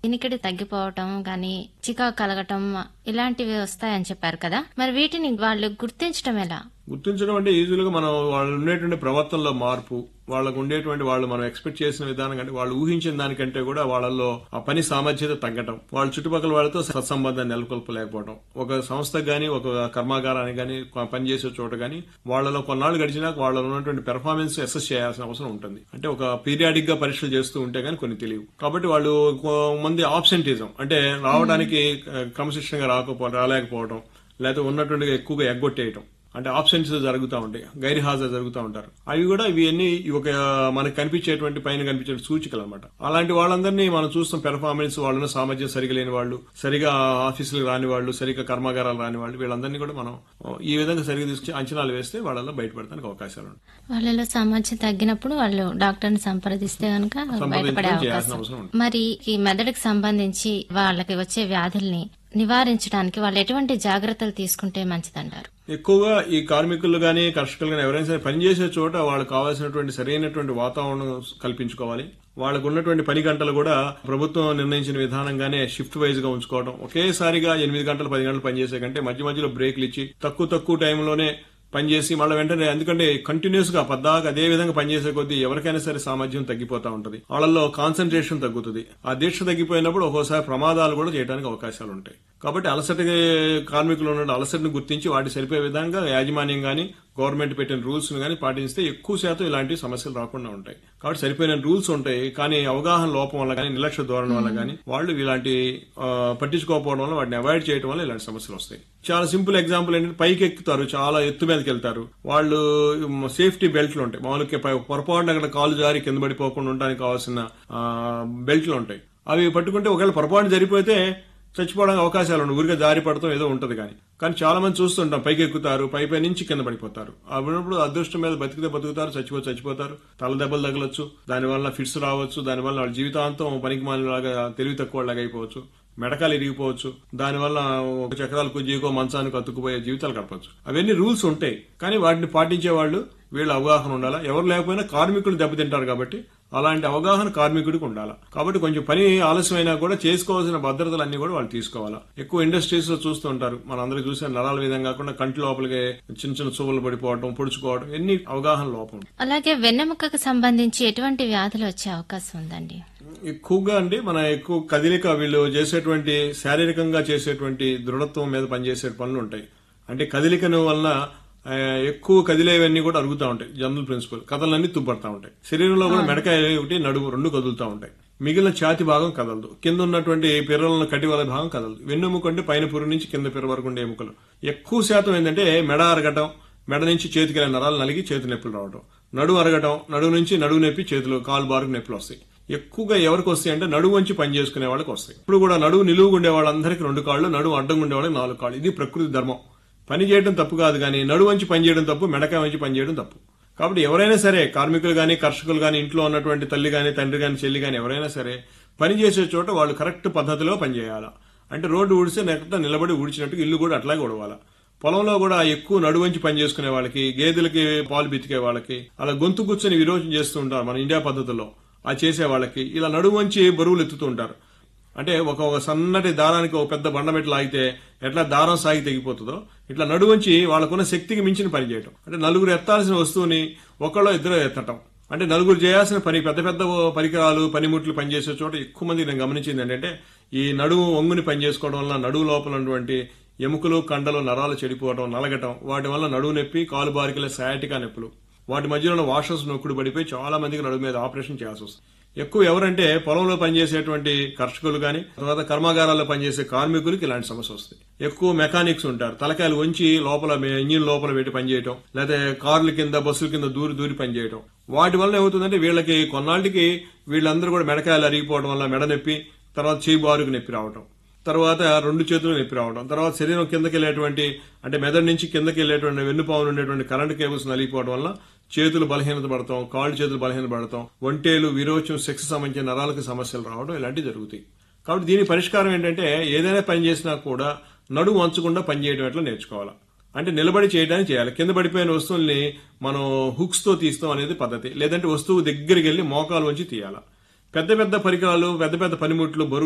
వినికిడి తగ్గిపోవటం గాని చికాకు కలగటం ఇలాంటివి వస్తాయని చెప్పారు కదా మరి వీటిని వాళ్ళు గుర్తించడం ఎలా గుర్తించడం అంటే ఈజీగా మనం వాళ్ళు ఉండేటువంటి ప్రవర్తనలో మార్పు వాళ్ళకు ఉండేటువంటి వాళ్ళు మనం ఎక్స్పెక్ట్ చేసిన విధానం కంటే వాళ్ళు ఊహించిన దానికంటే కూడా వాళ్ళల్లో ఆ పని సామర్థ్యత తగ్గటం వాళ్ళ చుట్టుపక్కల వాళ్ళతో సత్సంబంధాన్ని నెలకొల్పలేకపోవడం ఒక సంస్థకు గానీ ఒక కర్మాగారానికి గానీ పనిచేసే చోట గానీ వాళ్ళలో కొన్నాళ్ళు గడిచినాక వాళ్ళలో ఉన్నటువంటి పెర్ఫార్మెన్స్ అసెస్ చేయాల్సిన అవసరం ఉంటుంది అంటే ఒక పీరియాడిక్ గా పరీక్షలు చేస్తూ ఉంటే గానీ కొన్ని తెలియవు కాబట్టి వాళ్ళు మంది ఆబ్సెంటిజం అంటే రావడానికి క్రమశిక్షణగా రాకపోవడం రాలేకపోవడం లేకపోతే ఉన్నటువంటి ఎక్కువగా ఎగ్గొట్టేయటం అంటే ఆప్షన్స్ జరుగుతూ ఉంటాయి గైర్ హాజరు జరుగుతూ ఉంటారు అవి కూడా ఇవన్నీ ఒక మనకు కనిపించేటువంటి పైన కనిపించే సూచికలు అనమాట అలాంటి వాళ్ళందరినీ మనం చూస్తాం పెర్ఫార్మెన్స్ వాళ్ళని సామర్థ్యం సరిగా లేని వాళ్ళు సరిగా ఆఫీసులకు రాని వాళ్ళు సరిగా కర్మాగారాలు రాని వాళ్ళు వీళ్ళందరినీ కూడా మనం ఈ విధంగా సరిగా తీసుకొచ్చి అంచనాలు వేస్తే వాళ్ళలో బయటపడడానికి అవకాశాలు ఉంటాయి వాళ్ళలో సామర్థ్యం తగ్గినప్పుడు వాళ్ళు డాక్టర్ని సంప్రదిస్తే గనుక బయటపడే చేయాల్సిన అవకాశం అవసరం ఉంటుంది మరి ఈ మెదడుకు సంబంధించి వాళ్ళకి వచ్చే వ్యాధుల్ని నివారించడానికి వాళ్ళు ఎటువంటి జాగ్రత్తలు తీసుకుంటే మంచిదంటారు ఎక్కువగా ఈ కార్మికులు గానీ కర్షకులు గానీ ఎవరైనా సరే పనిచేసే చోట వాళ్ళకి కావాల్సినటువంటి సరైనటువంటి వాతావరణం కల్పించుకోవాలి వాళ్ళకు ఉన్నటువంటి పని గంటలు కూడా ప్రభుత్వం నిర్ణయించిన విధానంగానే షిఫ్ట్ వైజ్ గా ఉంచుకోవడం ఒకేసారిగా ఎనిమిది గంటలు పది గంటలు పనిచేసే కంటే మధ్య మధ్యలో బ్రేక్లు ఇచ్చి తక్కువ తక్కువ టైంలోనే పనిచేసి మళ్ళీ వెంటనే ఎందుకంటే కంటిన్యూస్ గా పద్దాక అదే విధంగా పనిచేసే కొద్దీ ఎవరికైనా సరే సామర్థ్యం తగ్గిపోతా ఉంటది వాళ్ళల్లో కాన్సన్ట్రేషన్ తగ్గుతుంది ఆ దీక్ష తగ్గిపోయినప్పుడు ఒక్కోసారి ప్రమాదాలు కూడా చేయడానికి అవకాశాలు ఉంటాయి కాబట్టి అలసట కార్మికులు ఉన్న అలసటను గుర్తించి వాటి సరిపోయే విధంగా యాజమాన్యం గాని గవర్నమెంట్ పెట్టిన రూల్స్ గాని పాటిస్తే ఎక్కువ శాతం ఇలాంటి సమస్యలు రాకుండా ఉంటాయి కాబట్టి సరిపోయిన రూల్స్ ఉంటాయి కానీ అవగాహన లోపం వల్ల కానీ నిర్లక్ష్య ధోరణి వల్ల కానీ వాళ్ళు ఇలాంటి ఆ, పట్టించుకోకపోవడం వల్ల వాటిని అవాయిడ్ చేయడం వల్ల ఇలాంటి సమస్యలు వస్తాయి చాలా సింపుల్ ఎగ్జాంపుల్ ఏంటంటే పైకి ఎక్కుతారు చాలా ఎత్తు మీదకి వెళ్తారు వాళ్ళు సేఫ్టీ బెల్ట్లు ఉంటాయి మామూలుగా పై- పొరపాటున అక్కడ కాలు జారి కింద పడిపోకుండా ఉండడానికి కావాల్సిన ఆ, బెల్ట్లు ఉంటాయి అవి పట్టుకుంటే ఒకవేళ పొరపాటు జరిగిపోతే చచ్చిపోవడానికి అవకాశాలు ఉన్నాయి ఊరిగా జారి పడతాం ఏదో ఉంటది కానీ కానీ చాలా మంది చూస్తుంటాం పైకి ఎక్కుతారు పై పై నుంచి కింద పడిపోతారు అప్పుడు అదృష్టం మీద బతికితే బతుకుతారు చచ్చిపో చచ్చిపోతారు తల దెబ్బలు తగలొచ్చు దానివల్ల ఫిట్స్ రావచ్చు దానివల్ల వాళ్ళ జీవితాంతం పనికి మాలిలాగా తెలివి తక్కువ లాగా అయిపోవచ్చు మెడకాలు ఇరిగిపోవచ్చు దానివల్ల ఒక చక్రాలు కుజ్జీకో మంచానికి అతుక్కుపోయే జీవితాలు గడపచ్చు అవన్నీ రూల్స్ ఉంటాయి కానీ వాటిని పాటించే వాళ్ళు వీళ్ళ అవగాహన ఉండాలా ఎవరు లేకపోయినా కార్మికులు దెబ్బతింటారు కాబట్టి అలాంటి అవగాహన కార్మికుడికి ఉండాలి కాబట్టి కొంచెం పని ఆలస్యమైనా కూడా చేసుకోవాల్సిన భద్రతలు అన్ని కూడా వాళ్ళు తీసుకోవాలా ఎక్కువ ఇండస్ట్రీస్ లో చూస్తూ ఉంటారు మన అందరూ చూసే నరాల విధంగా కాకుండా కంటి లోపలికి చిన్న చిన్న చువ్వలు పడిపోవడం పొడుచుకోవడం ఎన్ని అవగాహన లోపం అలాగే వెన్నెముకకు సంబంధించి ఎటువంటి వ్యాధులు వచ్చే అవకాశం ఉందండి ఎక్కువగా అండి మన ఎక్కువ కదిలిక వీళ్ళు చేసేటువంటి శారీరకంగా చేసేటువంటి దృఢత్వం మీద పనిచేసే పనులు ఉంటాయి అంటే కదిలికను వలన ఆ, ఎక్కువ కదిలేవన్నీ కూడా అరుగుతూ ఉంటాయి జనరల్ ప్రిన్సిపల్ కథలన్నీ తుప్పడతా ఉంటాయి శరీరంలో కూడా మెడకాయ ఒకటి నడుము రెండు కదులుతూ ఉంటాయి మిగిలిన ఛాతి భాగం కదలదు కింద ఉన్నటువంటి పిర్రలను కటివల భాగం కదలదు వెన్నెముక అంటే పైన పురు నుంచి కింద పిర్ర వరకు ఉండే ఎముకలు ఎక్కువ శాతం ఏంటంటే మెడ అరగటం మెడ నుంచి చేతికి నరాలు నలిగి చేతి నొప్పులు రావడం నడుము అరగటం నడుము నుంచి నడుము నొప్పి చేతులు కాలు బారుకు నొప్పులు వస్తాయి ఎక్కువగా ఎవరికి వస్తాయి అంటే నడుము వంచి పని చేసుకునే వాళ్ళకి వస్తాయి ఇప్పుడు కూడా నడువు నిలువుగా ఉండే వాళ్ళందరికీ రెండు కాళ్ళు నడుము అడ్డంగా ఉండే వాళ్ళకి నాలుగు కాళ్ళు ఇది ప్రకృతి ధర్మం పని చేయడం తప్పు కాదు కానీ నడువు వంచి పని చేయడం తప్పు మెడకాయ వంచి పని చేయడం తప్పు కాబట్టి ఎవరైనా సరే కార్మికులు గాని కర్షకులు గాని ఇంట్లో ఉన్నటువంటి తల్లి గాని తండ్రి గాని చెల్లి గాని ఎవరైనా సరే పని చేసే చోట వాళ్ళు కరెక్ట్ పద్ధతిలో పనిచేయాలా అంటే రోడ్డు ఊడిస్తే నెక్స్ట్ నిలబడి ఊడ్చినట్టు ఇల్లు కూడా అట్లాగే ఉడవాలా పొలంలో కూడా ఎక్కువ నడువంచి పని చేసుకునే వాళ్ళకి గేదెలకి పాలు బితికే వాళ్ళకి అలా గొంతు కూర్చొని విరోచన చేస్తూ ఉంటారు మన ఇండియా పద్ధతిలో ఆ చేసే వాళ్ళకి ఇలా నడువంచి బరువులు ఎత్తుతూ ఉంటారు అంటే ఒక ఒక సన్నటి దారానికి ఒక పెద్ద బండమెట్లు లాగితే ఎట్లా దారం సాగి తెగిపోతుందో ఇట్లా నడువంచి వాళ్ళకున్న శక్తికి మించిన పని చేయటం అంటే నలుగురు ఎత్తాల్సిన వస్తువుని ఒకళ్ళు ఇద్దరు ఎత్తటం అంటే నలుగురు చేయాల్సిన పని పెద్ద పెద్ద పరికరాలు పనిముట్లు పనిచేసే చోట ఎక్కువ మంది నేను గమనించింది ఏంటంటే ఈ నడుము వంగుని పని చేసుకోవడం వల్ల నడువు లోపల ఉన్నటువంటి ఎముకలు కండలు నరాలు చెడిపోవడం నలగటం వాటి వల్ల నడువు నొప్పి కాలు బారికల సయాటికా నొప్పులు వాటి మధ్యలో ఉన్న వాషర్స్ నొక్కుడు పడిపోయి చాలా మందికి నడుము మీద ఆపరేషన్ చేయాల్సి వస్తుంది ఎక్కువ ఎవరంటే పొలంలో పనిచేసేటువంటి కర్షకులు గాని తర్వాత కర్మాగారాల్లో పనిచేసే కార్మికులకి ఇలాంటి సమస్య వస్తుంది ఎక్కువ మెకానిక్స్ ఉంటారు తలకాయలు వంచి లోపల ఇంజిన్ లోపల పెట్టి పనిచేయటం లేదా కార్ల కింద బస్సుల కింద దూరి దూరి పనిచేయటం వాటి వల్ల ఏమవుతుందంటే వీళ్ళకి కొన్నాళ్ళకి వీళ్ళందరూ కూడా మెడకాయలు అరిగిపోవడం వల్ల మెడ నొప్పి తర్వాత చేయి బారుకు నొప్పి రావటం తర్వాత రెండు చేతులు నొప్పి రావడం తర్వాత శరీరం కిందకి వెళ్ళేటువంటి అంటే మెదడు నుంచి కిందకి వెళ్ళేటువంటి వెన్నుపాములు ఉండేటువంటి కరెంట్ కేబుల్స్ నలిగిపోవడం వల్ల చేతులు బలహీనత పడతాం కాళ్ళు చేతులు బలహీనత పడతాం ఒంటేలు విరోచం సెక్స్ సంబంధించిన నరాలకు సమస్యలు రావడం ఇలాంటివి జరుగుతాయి కాబట్టి దీని పరిష్కారం ఏంటంటే ఏదైనా పని చేసినా కూడా నడుము వంచకుండా పని చేయడం ఎట్లా నేర్చుకోవాలి అంటే నిలబడి చేయడానికి చేయాలి కింద పడిపోయిన వస్తువుల్ని మనం హుక్స్ తో తీస్తాం అనేది పద్ధతి లేదంటే వస్తువు దగ్గరికి వెళ్లి మోకాలు వంచి తీయాలి పెద్ద పెద్ద పరికరాలు పెద్ద పెద్ద పనిముట్లు బరువు